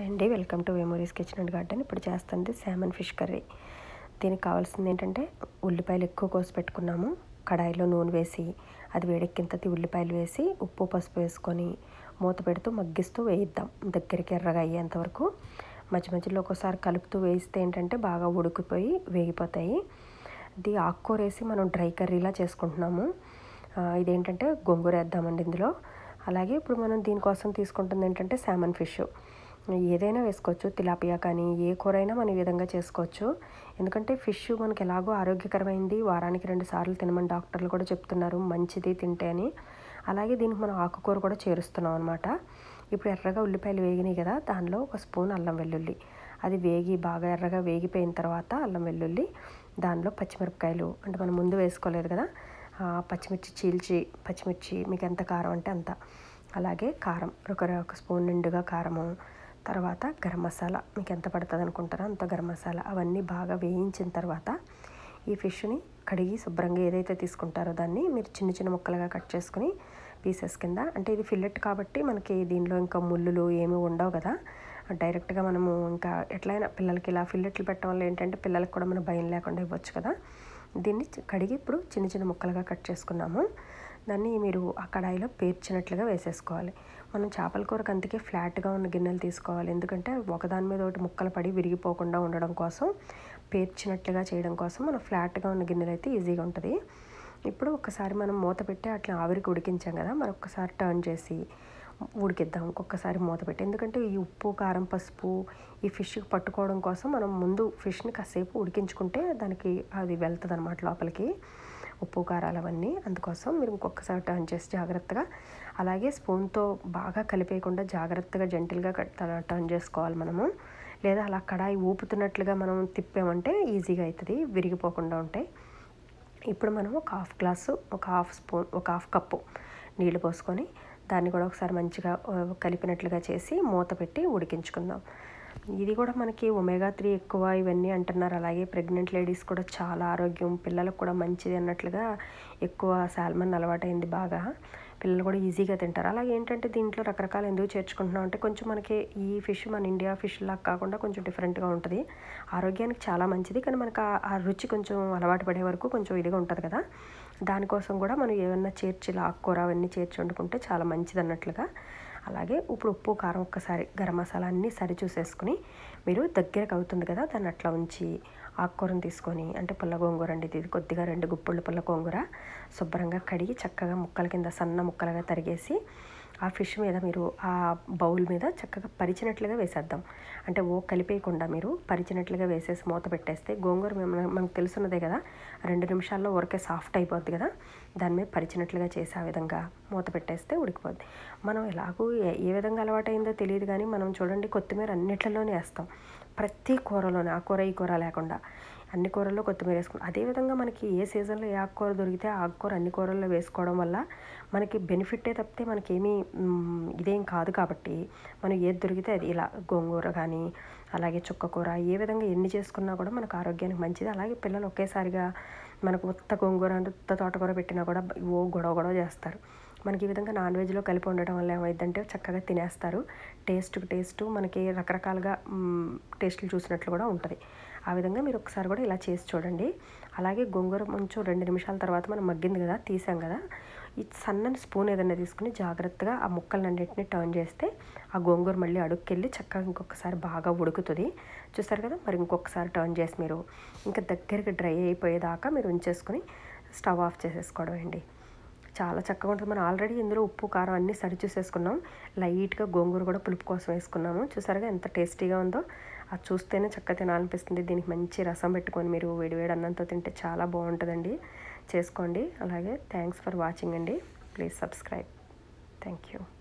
hi అండి welcome to memories kitchen and garden ఇప్పుడు చేస్తుంది శామన్ ఫిష్ కర్రీ దీనికి కావాల్సింది ఏంటంటే ఉల్లిపాయలు ఎక్కువ కోసి పెట్టుకున్నాము కడాయిలో నూనె వేసి అది వేడెక్కిన తర్వాత ఉల్లిపాయలు వేసి ఉప్పు పసుపు వేసుకొని మూత పెడుతూ మగ్గిస్తూ వేయిద్దాం దగ్గరికి ఎర్రగా అయ్యేంత వరకు మధ్య మధ్యలో ఒక్కోసారి కలుపుతూ వేయిస్తే ఏంటంటే బాగా ఉడికిపోయి వేగిపోతాయి ఇది ఆకుకూర వేసి మనం డ్రై కర్రీలా చేసుకుంటున్నాము ఆ, ఇదేంటంటే గొంగూర వేద్దామండి ఇందులో అలాగే ఇప్పుడు మనం దీనికోసం తీసుకుంటుంది ఏంటంటే శామన్ ఫిష్ ఏదైనా వేసుకోవచ్చు తిలాపియా కానీ ఏ కూర అయినా మనం ఈ విధంగా చేసుకోవచ్చు ఎందుకంటే ఫిష్ మనకి ఎలాగో ఆరోగ్యకరమైంది వారానికి రెండు సార్లు తినమని డాక్టర్లు కూడా చెప్తున్నారు మంచిది తింటే అని అలాగే దీనికి మనం ఆకుకూర కూడా చేరుస్తున్నాం అనమాట ఇప్పుడు ఎర్రగా ఉల్లిపాయలు వేగినాయి కదా దానిలో ఒక స్పూన్ అల్లం వెల్లుల్లి అది వేగి బాగా ఎర్రగా వేగిపోయిన తర్వాత అల్లం వెల్లుల్లి దానిలో పచ్చిమిరపకాయలు అంటే మనం ముందు వేసుకోలేదు కదా ఆ పచ్చిమిర్చి చీల్చి పచ్చిమిర్చి మీకు ఎంత కారం అంటే అంత అలాగే కారం ఒక ఒక స్పూన్ నిండుగా కారము తర్వాత గరం మసాలా మీకు ఎంత పడుతుంది అనుకుంటారో అంత గరం మసాలా అవన్నీ బాగా వేయించిన తర్వాత ఈ ఫిష్ని కడిగి శుభ్రంగా ఏదైతే తీసుకుంటారో దాన్ని మీరు చిన్న చిన్న ముక్కలుగా కట్ చేసుకుని పీసెస్ కింద అంటే ఇది ఫిల్లెట్ కాబట్టి మనకి దీనిలో ఇంకా ముళ్ళులు ఏమీ ఉండవు కదా డైరెక్ట్గా మనము ఇంకా ఎట్లయినా పిల్లలకి ఇలా ఫిల్లెట్లు పెట్టడం వల్ల ఏంటంటే పిల్లలకి కూడా మనం భయం లేకుండా ఇవ్వచ్చు కదా దీన్ని చి- కడిగి ఇప్పుడు చిన్న చిన్న ముక్కలుగా కట్ చేసుకున్నాము దాన్ని మీరు ఆ కడాయిలో పేర్చినట్లుగా వేసేసుకోవాలి మనం చేపల కూరకు అందుకే ఫ్లాట్గా ఉన్న గిన్నెలు తీసుకోవాలి ఎందుకంటే ఒకదాని మీద ఒకటి ముక్కలు పడి విరిగిపోకుండా ఉండడం కోసం పేర్చినట్లుగా చేయడం కోసం మనం ఫ్లాట్గా ఉన్న గిన్నెలు అయితే ఈజీగా ఉంటుంది ఇప్పుడు ఒకసారి మనం మూత పెట్టి అట్లా ఆవిరికి ఉడికించాం కదా మరొకసారి టర్న్ చేసి ఉడికిద్దాం ఇంకొకసారి మూత పెట్టి ఎందుకంటే ఈ ఉప్పు కారం పసుపు ఈ ఫిష్కి పట్టుకోవడం కోసం మనం ముందు ఫిష్ని కాసేపు ఉడికించుకుంటే దానికి అది వెళ్తుంది అనమాట లోపలికి ఉప్పు కారాలు అవన్నీ అందుకోసం మీరు ఇంకొకసారి టర్న్ చేసి జాగ్రత్తగా అలాగే స్పూన్తో బాగా కలిపేయకుండా జాగ్రత్తగా జెంటిల్గా టర్న్ చేసుకోవాలి మనము లేదా అలా కడాయి ఊపుతున్నట్లుగా మనం తిప్పామంటే ఈజీగా అవుతుంది విరిగిపోకుండా ఉంటాయి ఇప్పుడు మనం ఒక హాఫ్ గ్లాసు ఒక హాఫ్ స్పూన్ ఒక హాఫ్ కప్పు నీళ్లు పోసుకొని దాన్ని కూడా ఒకసారి మంచిగా ఆ, కలిపినట్లుగా చేసి మూత పెట్టి ఉడికించుకుందాం ఇది కూడా మనకి ఒమేగా త్రీ ఎక్కువ ఇవన్నీ అంటున్నారు అలాగే ప్రెగ్నెంట్ లేడీస్ కూడా చాలా ఆరోగ్యం పిల్లలకు కూడా మంచిది అన్నట్లుగా ఎక్కువ సాల్మన్ అలవాటైంది బాగా పిల్లలు కూడా ఈజీగా తింటారు అలాగే ఏంటంటే దీంట్లో రకరకాలు ఎందుకు చేర్చుకుంటున్నాం అంటే కొంచెం మనకి ఈ ఫిష్ మన ఇండియా ఫిష్ లాగా కాకుండా కొంచెం డిఫరెంట్గా ఉంటుంది ఆరోగ్యానికి చాలా మంచిది కానీ మనకు ఆ- ఆ రుచి కొంచెం అలవాటు పడే వరకు కొంచెం ఇదిగా ఉంటుంది కదా దానికోసం కూడా మనం ఏమన్నా చేర్చి ఇలా ఆకుకూర అవన్నీ చేర్చి వండుకుంటే చాలా మంచిది అన్నట్లుగా అలాగే ఇప్పుడు ఉప్పు కారం ఒక్కసారి గరం మసాలా అన్నీ సరి చూసేసుకుని మీరు దగ్గరకు అవుతుంది కదా దాన్ని అట్లా ఉంచి ఆకుకూరను తీసుకొని అంటే పుల్ల గోంగూర అండి ఇది కొద్దిగా రెండు గుప్పుళ్ళు పుల్ల గోంగూర శుభ్రంగా కడిగి చక్కగా ముక్కల కింద సన్న ముక్కలుగా తరిగేసి ఆ ఫిష్ మీద మీరు ఆ బౌల్ మీద చక్కగా పరిచినట్లుగా వేసేద్దాం అంటే ఓ కలిపేయకుండా మీరు పరిచినట్లుగా వేసేసి మూత పెట్టేస్తే గోంగూర మేము- మనకు తెలుసున్నదే కదా రెండు నిమిషాల్లో ఊరికే సాఫ్ట్ అయిపోద్ది కదా దాని మీద పరిచినట్లుగా చేసి ఆ విధంగా మూత పెట్టేస్తే ఉడికిపోద్ది మనం ఎలాగూ ఏ ఏ విధంగా అలవాటైందో తెలియదు కానీ మనం చూడండి కొత్తిమీర అన్నిట్లలోనే వేస్తాం ప్రతి కూరలోనే ఆ కూర ఈ కూర లేకుండా అన్ని కూరల్లో కొత్తిమీర వేసుకుంటాం అదేవిధంగా మనకి ఏ సీజన్లో ఏ ఆకుకూర దొరికితే ఆ ఆకుకూర అన్ని కూరల్లో వేసుకోవడం వల్ల మనకి బెనిఫిటే తప్పితే మనకేమీ మ్, ఇదేం కాదు కాబట్టి మనం ఏది దొరికితే అది ఇలా గోంగూర కానీ అలాగే చుక్క కూర ఏ విధంగా ఎన్ని చేసుకున్నా కూడా మనకు ఆరోగ్యానికి మంచిది అలాగే పిల్లలు ఒకేసారిగా మనకు ఉత్త గోంగూర ఉత్త తోటకూర పెట్టినా కూడా ఓ గొడవ గొడవ చేస్తారు మనకి ఈ విధంగా నాన్ వెజ్లో కలిపి ఉండడం వల్ల ఏమైందంటే చక్కగా తినేస్తారు టేస్ట్కి టేస్ట్ మనకి రకరకాలుగా మ్, టేస్ట్లు చూసినట్లు కూడా ఉంటుంది ఆ విధంగా మీరు ఒకసారి కూడా ఇలా చేసి చూడండి అలాగే గోంగూర కొంచెం రెండు నిమిషాల తర్వాత మనం మగ్గింది కదా తీసాం కదా ఈ సన్నని స్పూన్ ఏదైనా తీసుకుని జాగ్రత్తగా ఆ ముక్కలన్నింటినీ టర్న్ చేస్తే ఆ గోంగూర మళ్ళీ అడుక్కెళ్ళి చక్కగా ఇంకొకసారి బాగా ఉడుకుతుంది చూసారు కదా మరి ఇంకొకసారి టర్న్ చేసి మీరు ఇంకా దగ్గరికి డ్రై అయిపోయేదాకా మీరు ఉంచేసుకుని స్టవ్ ఆఫ్ చేసేసుకోవడం అండి చాలా చక్కగా ఉంటుంది మనం ఆల్రెడీ ఇందులో ఉప్పు కారం అన్నీ సరి చూసేసుకున్నాం లైట్గా గోంగూర కూడా పులుపు కోసం వేసుకున్నాము చూసారుగా ఎంత టేస్టీగా ఉందో అది చూస్తేనే చక్కగా తినాలనిపిస్తుంది దీనికి మంచి రసం పెట్టుకొని మీరు వేడివేడి అన్నంతో తింటే చాలా బాగుంటుందండి చేసుకోండి అలాగే థ్యాంక్స్ ఫర్ వాచింగ్ అండి ప్లీజ్ సబ్స్క్రైబ్ థ్యాంక్ యూ